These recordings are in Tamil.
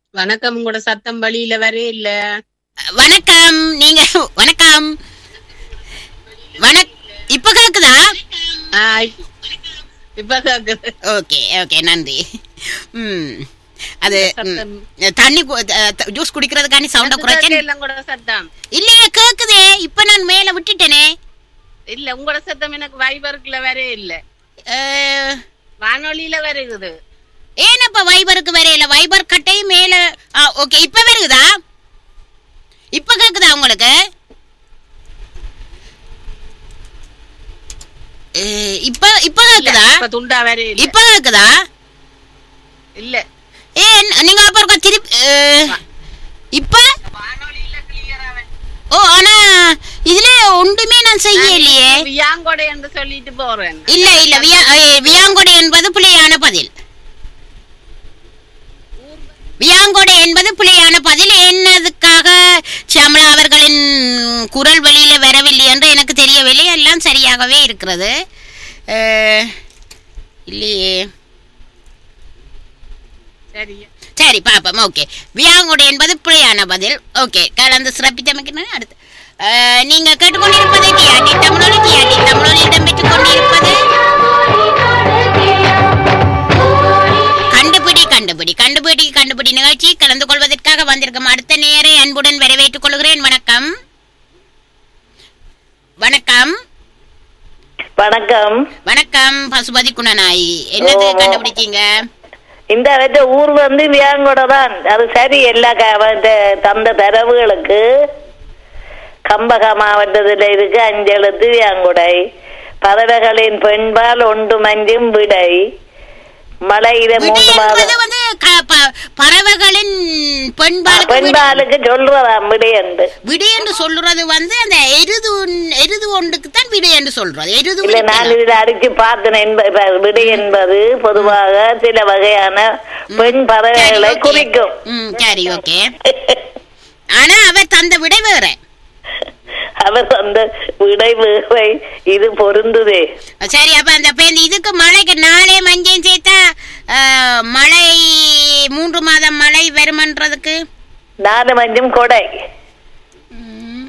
வணக்கம் உங்களோட சத்தம் வழியில வரே இல்ல வணக்கம் நீங்க வணக்கம் வணக் இப்ப கேக்குதா ஆ, இப்ப கேக்குது ஓகே ஓகே நன்றி ம் அது ம், சத்தம். தண்ணி ஜூஸ் குடிக்கிறதுக்காண்டி சவுண்ட குறைச்சேன் எல்லாம் கூட சத்தம் இல்லையே கேக்குதே இப்ப நான் மேல விட்டுட்டேனே இல்ல உங்களோட சத்தம் எனக்கு வைபருக்குல வரே இல்ல அஹ், வானொலியில வருகுது ஏனப்பா வைபருக்கு வரையில வைபர் கட்டையும் மேல ஓகே இப்ப வருகுதா இப்ப கேக்குதா உங்களுக்கு அஹ், இப்ப இப்ப இல்ல, கேக்குதா இப்ப துண்டா வரே இல்ல இப்ப கேக்குதா இல்ல ஏ ந- நீங்க அப்ப இருக்க திருப்பி அஹ், இப்ப வானொலியில கிளியரா ஓ ஆனா இதுல ஒன்றுமே நான் செய்யலையே வியாங்கொடை என்று சொல்லிட்டு போறேன் இல்ல இல்ல வியா அஹ், வியாங்கொடை என்பது பிழையான பதில் வியாங்கொடை என்பது பிழையான பதில் என்னதுக்காக ஷியாமளா அவர்களின் குரல் வழியில வரவில்லை என்று எனக்கு தெரியவில்லை எல்லாம் சரியாகவே இருக்கிறது அஹ், இல்லையே சரியா சரி பாப்போம் ஓகே வியாங்குடை என்பது பிழையான பதில் ஓகே கலந்து சிறப்பித்தமைக்கு அடுத்து அஹ், நீங்க கேட்டுக்கொண்டிருப்பது டிஆர்டி தமிழொலி டிஆர்டி தமிழொலி இடம்பெற்றுக் கொண்டிருப்பது கண்டுபிடி கண்டுபிடி கண்டுபிடி கண்டுபிடி நிகழ்ச்சி கலந்து கொள்வதற்காக வந்திருக்கும் அடுத்த நேரை அன்புடன் வரவேற்றுக் கொள்கிறேன் வணக்கம் வணக்கம் வணக்கம் வணக்கம் பசுபதி குணநாயி என்னது ஓ. கண்டுபிடிச்சீங்க இந்த வச்ச ஊர் வந்து வியாங்கோட தான் அது சரி எல்லா க- வந்த தந்த தரவுகளுக்கு கம்பக மாவட்டத்தில் இருக்கு அஞ்செழுத்து வியாங்குடை பறவைகளின் பெண்பால் ஒன்று மஞ்சும் விடை மழையில விடை மூன்று என்பது மாதம் வந்து க- ப- பறவைகளின் பெண்பாலுக்கு விடை- பெண்பாலுக்கு சொல்றதாம் விடை என்று விடை என்று சொல்றது வந்து அந்த எருது ஒன்- எருது ஒன்றுக்கு தான் விடை என்று சொல்றது எருது இல்ல நான் விடைக்கலாம். இதுல அடிச்சு பார்த்தேன் என்ப- இப்ப விடை என்பது பொதுவாக சில வகையான பெண் சரி, பறவைகளை okay. குறிக்கும் ம் சரி ஓகே ஆனா அவர் தந்த விடை வேற அவர் அந்த விடை வேவை இது பொருந்துதே சரி அப்ப அந்த இப்ப இந்த இதுக்கு மழைக்கு நாளே மஞ்சள் சேர்த்தா அஹ், மழை மூன்று மாதம் மழை வருமன்றதுக்கு நாலு மஞ்சும் கொடை ம்,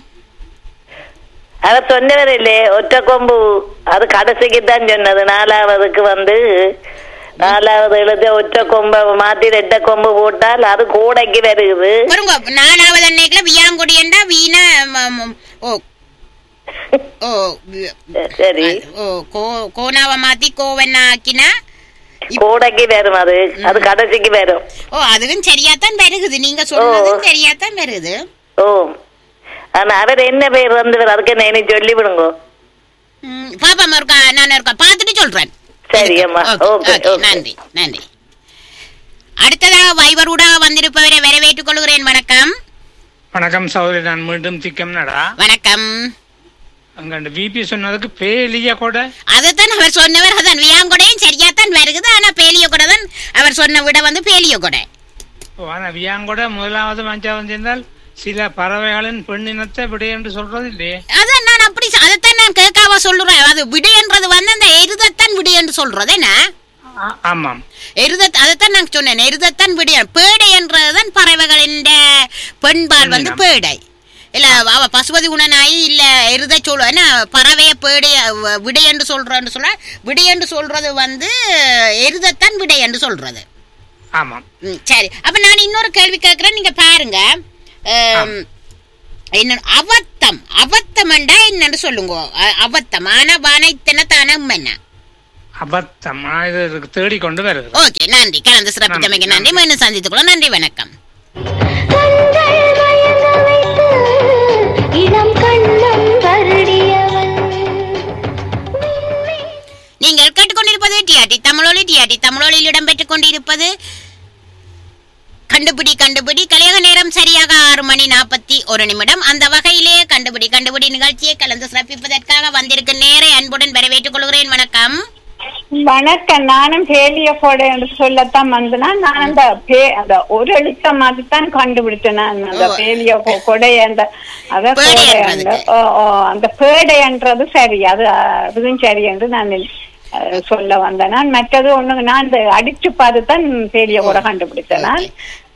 அவர் சொன்னவர் இல்லையே ஒற்றை கொம்பு அது கடைசிக்கு தான் சொன்னது நாலாவதுக்கு வந்து நாலாவது எழுத ஒற்றை கொம்பை மாத்தி ரெட்டை கொம்பு போட்டால் அது கூடைக்கு வருகுது பாருங்க நாலாவது அன்னைக்குல வியாங்கொடி என்றா வீணா ம- ம- ஓ ஓ வி- சரி ஓ கோ கோனாவை மாத்தி கோவன்னா ஆக்கினா கூடைக்கு வரும் அது அது கடைசிக்கு வரும் ஓ அதுவும் சரியாத்தான் வருகுது நீங்க சொன்னதும் சரியாத்தான் வருகுது ஓ ஆனா அவர் என்ன பேர் வந்து அதுக்கு என்ன சொல்லி விடுங்க ம், பாப்பா இருக்கா நான் இருக்கா பார்த்துட்டு சொல்றேன் சரி, அம்மா. Okay, okay, okay, okay. நன்றி நன்றி அடுத்ததாக வைபரூடா வந்திருப்பவரை வரவேற்றுக் கொள்கிறேன் வணக்கம் வணக்கம் சௌதரி நான் மீண்டும் திக்கம் நடா வணக்கம் அங்க விபி சொன்னதுக்கு பேலிய கூட அதைத்தான் அவர் சொன்னவர் அதான் வியாங்கொடையும் சரியாத்தான் வருகுது ஆனா பேலிய கூட தான் அவர் சொன்ன விட வந்து பேலிய கொடை ஆனா வியாங்கூட முதலாவது அஞ்சாவது சேர்ந்தால் சில பறவைகளின் பெண்ணினத்தை விடை என்று சொல்றது இல்லையே அதான் நான் அப்படி சொ- அதைத்தான் நான் கேட்காவ சொல்றேன் அது விடைன்றது வந்து அந்த எருதத்தான் விடை என்று சொல்றது என்ன ஆ- ஆமாம் எருத அதைத்தான் நான் சொன்னேன் எருதத்தான் விடை பேடை என்றதுதான் பறவைகளின் பெண்பால் வந்து பேடை இல்ல அவ பசுபதி குணனாயி இல்ல எருத சொல்ல என்ன பறவைய பேடை வ- விடை என்று சொல்றன்னு சொல்ல விடை என்று சொல்றது வந்து எருதத்தான் விடை என்று சொல்றது ஆமாம் ம், சரி அப்ப நான் இன்னொரு கேள்வி கேட்கிறேன் நீங்க பாருங்க ஆம், என்ன அவத்தம் அவத்தம்ண்டா என்னன்னு சொல்லுங்க அ- அவத்தம் ஆனா வனைத்தன தானம் என்ன அபத்தம் ஆ, இது தேடிக்கொண்டு வருது ஓகே நன்றி கலந்து சிறப்பித்தமைக்கு நன்றி, நன்றி மீண்டும் சந்தித்துக்கொள்ள நன்றி வணக்கம் கண்கள் மயங்க வைத்து இளம் கண்ணம் வருடியவன் நீங்கள் கேட்டுக்கொண்டிருப்பது டிஆர்டி தமிழொலி டிஆர்டி தமிழொலியில் இடம்பெற்றுக் கொண்டிருப்பது கண்டுபிடி கண்டுபிடி கலியக நேரம் சரியாக ஆறு மணி நாற்பத்தி ஒரு நிமிடம் அந்த வகையிலே கண்டுபிடி கண்டுபிடி நிகழ்ச்சியை கலந்து சிறப்பிப்பதற்காக வந்திருக்கும் நேரை அன்புடன் வரவேற்றுக் கொள்கிறேன் வணக்கம் வணக்கம் நானும் பேலிய கொடை என்று சொல்லத்தான் வந்தனா நான் அந்த பே அந்த ஒரு எழுத்த மாதிரி தான் கண்டுபிடிச்சேன் நான் அந்த ஓ. பேலிய கொ- கொடை அந்த அத பேடை கொடை என்றதுக்கு. அந்த ஓ, ஓ, அந்த பேடைன்றது சரி அது அதுவும் சரி என்று நான் அஹ், சொல்ல வந்தேன் நான் மற்றது ஒண்ணு நான் இந்த அடிச்சு பார்த்து தான் பேலிய கூட கண்டுபிடிச்சேன் நான்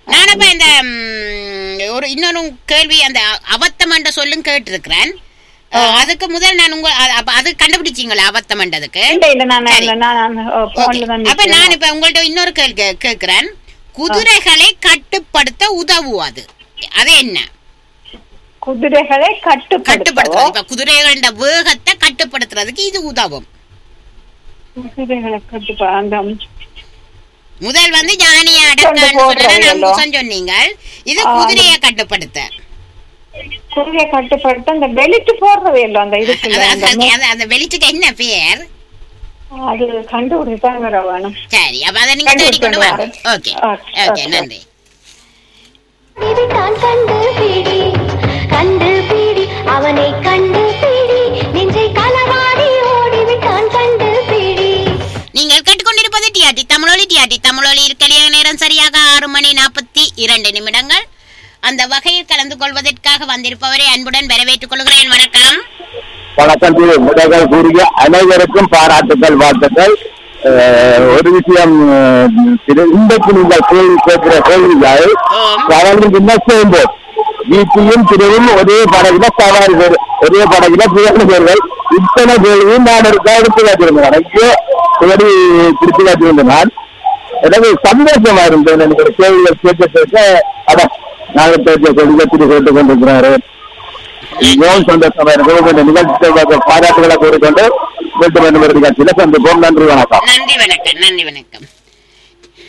நான் இப்ப இந்த ம், ஒரு இன்னொரு கேள்வி அந்த அவத்தம் என்ற சொல்லும் கேட்டிருக்கிறேன் அஹ், அதுக்கு முதல் நான் உங்க அ- அப்ப அது கண்டுபிடிச்சீங்களா அவத்தம் என்றதுக்கு இல்ல இல்ல நான் சரி. இல்ல, நான் நான் Okay. போன்ல தான் அப்ப நான் நிக்கிறேன். இப்ப உங்கள்ட்ட இன்னொரு கேள்வி கே- கேட்கிறேன் குதிரைகளை கட்டுப்படுத்த உதவுவது அது என்ன குதிரைகளை கட்டுப்படுத்துறது கட்டுப்படுத்துவோம் இப்ப குதிரைகளோட வேகத்தை கட்டுப்படுத்துறதுக்கு இது உதவும் குதிரைகளை கட்டுப்பா அந்த முதல் வந்து யானையை கொண்டு அடக்கன்னு சொன்னா போடுறோம் நங்குசம் சொன்னீங்க இது ஆ, குதிரையை கட்டுப்படுத்த குதிரையை கட்டுப்படுத்த அந்த பெலிட் போடுறது இல்ல அந்த இதுக்குள்ள அது- அந்த அது- மு- அது- அந்த வெளிச்சுக்கு என்ன பேர் அது கண்டுபிடித்தான் வர வேணும் சரி அப்ப அதை நீங்க தேடிக்கொண்டு வாங்க ஓகே Okay, ஓகே okay. நன்றி விட்டான் கண்டு பிடி கண்டு பிடி அவனை கண்டு பிடி நெஞ்சை களவாடி ஓடிவிட்டான் கண்டு பிடி நீங்கள் கேட்டுக்கொண்டிருப்பது டிஆர்டி தமிழொலி டிஆர்டி தமிழொலி இருக்கலைய நேரம் சரியாக ஆறு மணி நாற்பத்தி இரண்டு நிமிடங்கள் அந்த வகையில் கலந்து கொள்வதற்காக வந்திருப்பவரை அன்புடன் வரவேற்றுக் கொள்கிறேன் வணக்கம் வணக்கம் திரு முதல்கள் கூறிய அனைவருக்கும் பாராட்டுகள் வாழ்த்துக்கள் அஹ், ஒரு விஷயம் அஹ், திரு இன்றைக்கு நீங்கள் கேள்வி கேட்கிற கேள்விகள் ஆம். அவர்கள் என்ன செய்வோம் வீட்டியும் திருவும் ஒரே படகுல சவாரி பேர் ஒரே படகுல புயல்கள் இத்தனை கேள்வியும் நான் ஒரு எடுத்து வச்சிருந்தேன் ஐயோ இப்படி திருப்பி வச்சிருந்தேன் நான் எனக்கு சந்தோஷமா இருந்தது எனக்கு ஒரு கேள்விகள் கேட்க கேட்க அட நாங்கள் பேசிய கேள்விகள் திரு கேட்டுக் கொண்டிருக்கிறாரு மிகவும் சந்தோஷமா இருக்கு இந்த நிகழ்ச்சி பாராட்டுகளை கூறிக்கொண்டு மீண்டும் இன்னொரு நிகழ்ச்சியில சந்திப்போம் நன்றி வணக்கம் நன்றி வணக்கம் நன்றி வணக்கம்